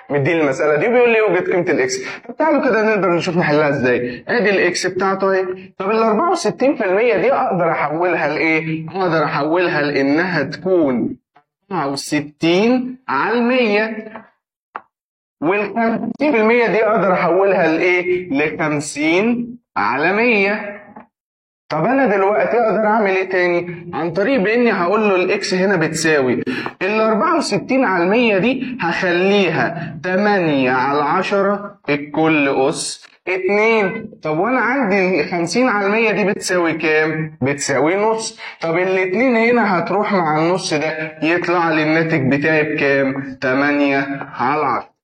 مديني المساله دي وبيقول لي يوجد قيمه الاكس طب تعالوا كده نقدر نشوف نحلها ازاي ادي الاكس بتاعته اهي طب ال 64% دي اقدر احولها لايه اقدر احولها لانها تكون 64 على 100 وال 50% دي اقدر احولها لايه؟ ل 50 على 100 طب انا دلوقتي اقدر اعمل ايه تاني؟ عن طريق باني هقول له الاكس هنا بتساوي ال 64 على 100 دي هخليها 8 على 10 الكل اس 2 طب وانا عندي 50 على 100 دي بتساوي كام؟ بتساوي نص طب الاتنين هنا هتروح مع النص ده يطلع لي الناتج بتاعي بكام؟ 8 على 10